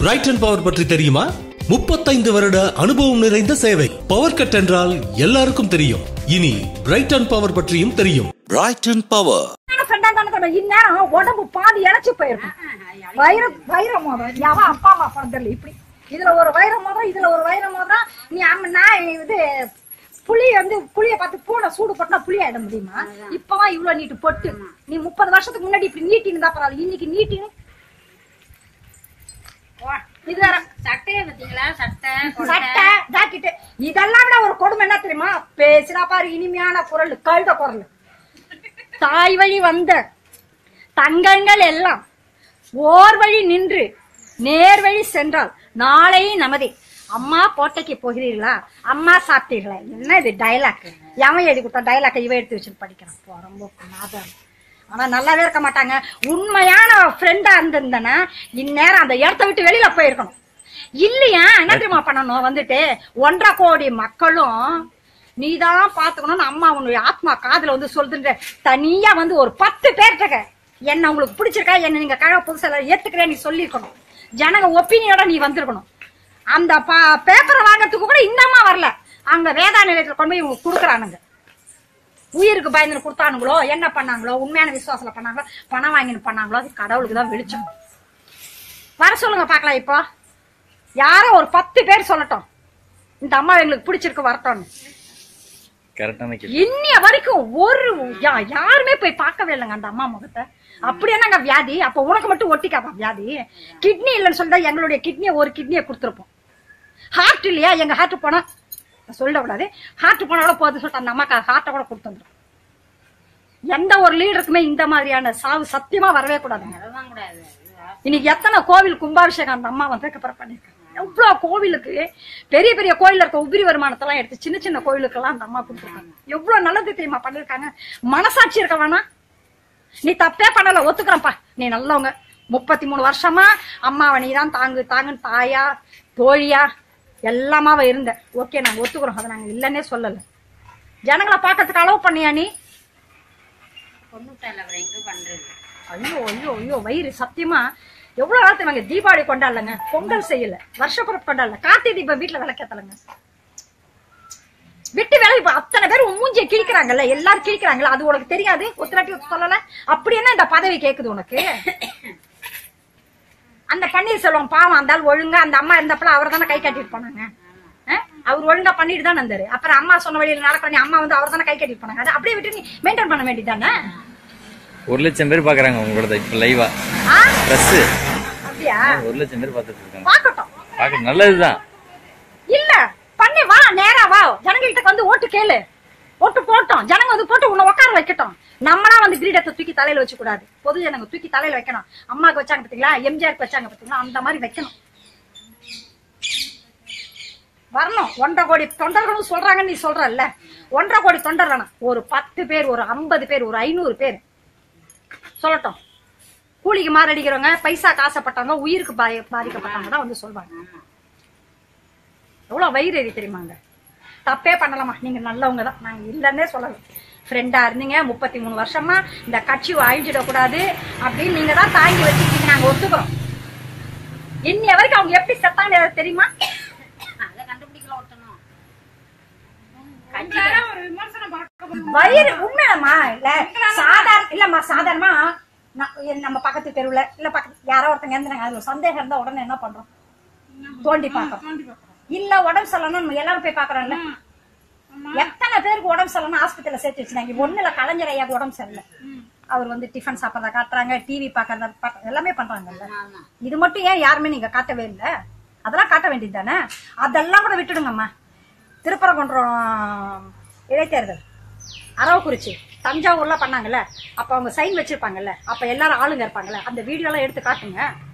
Brayton power பற்றி தெரியுமா முப்பத்தைந்து வருட அனுபவம் நிறைந்த சேவை பவர் கட் என்றால் எல்லாருக்கும் தெரியும் இனி பிரைட்டன் பவர் பற்றியும் தெரியும் Brighton Power. ஃப்ரெண்டா தானே தரணும். இந்நேரம் உடம்பு பாதி இழைச்சு போயிருக்கும் வைர வைர மோதிரம் யாவா அப்பா அம்மா பிறந்தல இப்படி இதுல ஒரு வைர மோதிரம் இதுல ஒரு வைர மோதிரம் நீ அம்ம நான் இது புளி வந்து புளிய பார்த்து பூனை சூடு போட்டா புளி ஆயிட முடியுமா இப்பதான் இவ்வளவு நீட்டு பொட்டு நீ முப்பது வருஷத்துக்கு முன்னாடி இப்படி நீட்டின்னு தான் பரவாயில்ல இன்னைக்கு நீட்டின்னு இது வேற சட்டையை பாத்தீங்களா சட்டை கொண்டை. சட்டை ஜாக்கெட்டு இதெல்லாம் விட ஒரு கொடுமை என்ன தெரியுமா பேசினா பாரு இனிமையான குரல் கழுத குரல் தாய் வழி வந்த தங்கங்கள் எல்லாம் ஓர் வழி நின்று நேர் வழி சென்றால் நாளை நமதே அம்மா கோட்டைக்கு போகிறீர்களா அம்மா சாப்பிட்டீர்களா என்ன இது டைலாக் எவன் எழுதி கொடுத்தா டைலாக் இவ எடுத்து வச்சுட்டு படிக்கிறான் போ, ரொம்ப நாதம் ஆனா நல்லாவே இருக்க மாட்டாங்க உண்மையான ஃப்ரெண்டா இருந்திருந்தனா இந்நேரம் அந்த இடத்த விட்டு வெளியில போயிருக்கணும் இல்லையா என்ன தெரியுமா பண்ணணும் வந்துட்டு ஒன்றரை கோடி மக்களும் நீதான் பாத்துக்கணும்னு அம்மா உன்னுடைய ஆத்மா காதுல வந்து சொல்லுன்ற தனியா வந்து ஒரு பத்து பேர்கிட்ட என்ன உங்களுக்கு பிடிச்சிருக்கா என்ன நீங்க கழக புதுசா ஏத்துக்கிறேன் நீ சொல்லிருக்கணும் ஜனங்க ஒப்பீனியோட நீ வந்திருக்கணும் அந்த பேப்பரை வாங்குறதுக்கு கூட இந்த அம்மா வரல அங்க வேதா நிலையத்துல கொண்டு போய் இவங்க கொடுக்குறானுங்க உயிருக்கு பயந்து கொடுத்தானுங்களோ என்ன பண்ணாங்களோ உண்மையான விசுவாசத்துல பண்ணாங்களோ பணம் வாங்கின்னு பண்ணாங்களோ அது கடவுளுக்கு தான் வெளிச்சம் வர சொல்லுங்க பார்க்கலாம் இப்போ யாரோ ஒரு பத்து பேர் சொல்லட்டும் இந்த அம்மா எங்களுக்கு பிடிச்சிருக்கு வரட்டும்னு கரெக்டான கேள்வி இன்னிய வரைக்கும் ஒரு யா- யாருமே போய் பார்க்கவே இல்லைங்க அந்த அம்மா முகத்தை அப்படி என்னங்க வியாதி அப்ப உனக்கு மட்டும் ஒட்டிக்காப்பா வியாதி கிட்னி இல்லைன்னு சொல்லிட்டா எங்களுடைய கிட்னியை ஒரு கிட்னியை கொடுத்துருப்போம் ஹார்ட் இல்லையா எங்க ஹார்ட் போனா சொல்லக்கூடாது ஹார்ட் போனா கூட போகுது சொல்லிட்டு அந்த அம்மாக்கு ஹார்ட்டை கூட கொடுத்து வந்துரும் எந்த ஒரு லீடருக்குமே இந்த மாதிரியான சாவு சத்தியமா வரவே கூடாதுங்க அதெல்லாம் கூடாது இன்னைக்கு எத்தனை கோவில் கும்பாபிஷேகம் அந்த அம்மா வந்து அப்புறம் பண்ணிருக்காங்க எவ்வளவு கோவிலுக்கு பெரிய பெரிய கோயில்ல இருக்க உபரி வருமானத்தெல்லாம் எடுத்து சின்ன சின்ன கோயிலுக்கெல்லாம் அந்த அம்மா கொடுத்துருக்காங்க எவ்வளவு நல்லது தெரியுமா பண்ணிருக்காங்க மனசாட்சி இருக்க வேணாம் நீ தப்பே பண்ணல ஒத்துக்கிறப்பா நீ நல்லவங்க முப்பத்தி மூணு வருஷமா அம்மாவை நீ தான் தாங்கு தாங்குன்னு தாயா தோழியா எல்லாமாவ இருந்த ஓகே நாங்க ஒத்துக்கிறோம் அதை நாங்க இல்லன்னே சொல்லல ஜனங்களை பார்க்கறதுக்கு அளவு பண்ணியா நீ கொண்டுட்டால அவர் எங்க பண்றது ஐயோ ஐயோ ஐயோ வயிறு சத்தியமா எவ்வளவு நாள் தெரியுமாங்க தீபாவளி கொண்டாடலங்க பொங்கல் செய்யல வருஷப்பிறப்பு கொண்டாடல கார்த்திகை தீபம் வீட்டுல விளக்கத்தலங்க விட்டு வேலை இப்ப அத்தனை பேர் உன் மூஞ்சிய கிழிக்கிறாங்கல்ல எல்லாரும் கிழிக்கிறாங்கல்ல அது உனக்கு தெரியாது ஒத்துராட்டி சொல்லல அப்படி என்ன இந்த பதவி கேக்குது உனக்கு அந்த பன்னீர்செல்வம் பாவம் அந்த ஆள் ஒழுங்கா அந்த அம்மா இருந்தப்பல அவர் தானே கை காட்டிட்டு போனாங்க அஹ்? அவர் ஒழுங்கா பண்ணிட்டு தான் இருந்தாரு அப்புறம் அம்மா சொன்ன வழியில நடக்கிற அம்மா வந்து அவர் தானே கை காட்டிட்டு போனாங்க அதை அப்படியே விட்டு நீ மெயின்டைன் பண்ண வேண்டியதானே ஒரு லட்சம் பேர் பாக்குறாங்க உங்களோட இப்ப லைவா ஆ ட்ரெஸ் அப்படியா ஒரு லட்சம் பேர் பார்த்துட்டு இருக்காங்க பாக்கட்டும் பார்க்க நல்லதுதான் இல்ல பண்ணி வா நேரா வா ஜனங்கள்கிட்ட வந்து ஓட்டு கேளு ஓட்டு போட்டோம் ஜனங்க வந்து போட்டு உன்னை உட்கார வைக்கட்டும் நம்மளா வந்து கிரீடத்தை தூக்கி தலையில வச்சு கூடாது பொது ஜனங்க தூக்கி தலையில வைக்கணும் அம்மாக்கு வச்சாங்க பாத்தீங்களா எம்ஜிஆருக்கு வச்சாங்க பாத்தீங்களா அந்த மாதிரி வைக்கணும் வரணும் ஒன்றரை கோடி தொண்டர்களும் சொல்றாங்கன்னு நீ சொல்றல்ல ஒன்றரை கோடி தொண்டர் வேணாம் ஒரு பத்து பேர் ஒரு ஐம்பது பேர் ஒரு ஐநூறு பேர் சொல்லட்டும் கூலிக்கு மாரடிக்கிறவங்க பைசா காசப்பட்டவங்க உயிருக்கு பாய- பாதிக்கப்பட்டவங்க தான் வந்து சொல்வாங்க எவ்வளவு வயிறு எரி தெரியுமாங்க தப்பே பண்ணலாமா நீங்க நல்லவங்க தான் நாங்க இல்லன்னே சொல்லல ஃப்ரெண்டா இருந்தீங்க முப்பத்தி மூணு வருஷமா இந்த கட்சி அழிஞ்சிடக்கூடாது அப்படின்னு நீங்க தான் தாங்கி வச்சுக்கிட்டீங்க நாங்க ஒத்துக்கிறோம் இன்னைய வரைக்கும் அவங்க எப்படி செத்தாங்க ஏதாவது தெரியுமா அதை கண்டுபிடிக்கல ஒட்டணும் வயிறு உண்மையாமா இல்ல சாதாரண இல்லம்மா சாதாரணமா ந- நம்ம பக்கத்து தெருவுல இல்ல பக்கத்து யாரோ ஒருத்தங்க இருந்தாங்க அது ஒரு சந்தேகம் இருந்தா உடனே என்ன பண்றோம் தோண்டி பாக்கிறோம் இல்ல உடம்பு சொல்லணும் நம்ம எல்லாரும் போய் பாக்குறோம்ல எத்தனை பேருக்கு உடம்பு சரியில்லைன்னு ஆஸ்பத்திரியில சேர்த்து வச்சிருந்தாங்க ஒண்ணுல கலைஞர் ஐயாவுக்கு உடம்பு சரியில்லை அவர் வந்து டிஃபன் சாப்பிடறத காட்டுறாங்க டிவி பாக்குறத பாக்க- எல்லாமே பண்றாங்கல்ல இது மட்டும் ஏன் யாருமே நீங்க காட்டவே இல்ல அதெல்லாம் காட்ட வேண்டியது தானே அதெல்லாம் கூட விட்டுடுங்கம்மா திருப்பரங்குன்றம் இடைத்தேர்தல் அரவக்குறிச்சி தஞ்சாவூர்ல பண்ணாங்கல்ல அப்ப அவங்க சைன் வச்சிருப்பாங்கல்ல அப்ப எல்லாரும் ஆளுங்க இருப்பாங்கல்ல அந்த வீடியோ எல்லாம் எடுத்து காட்டுங்க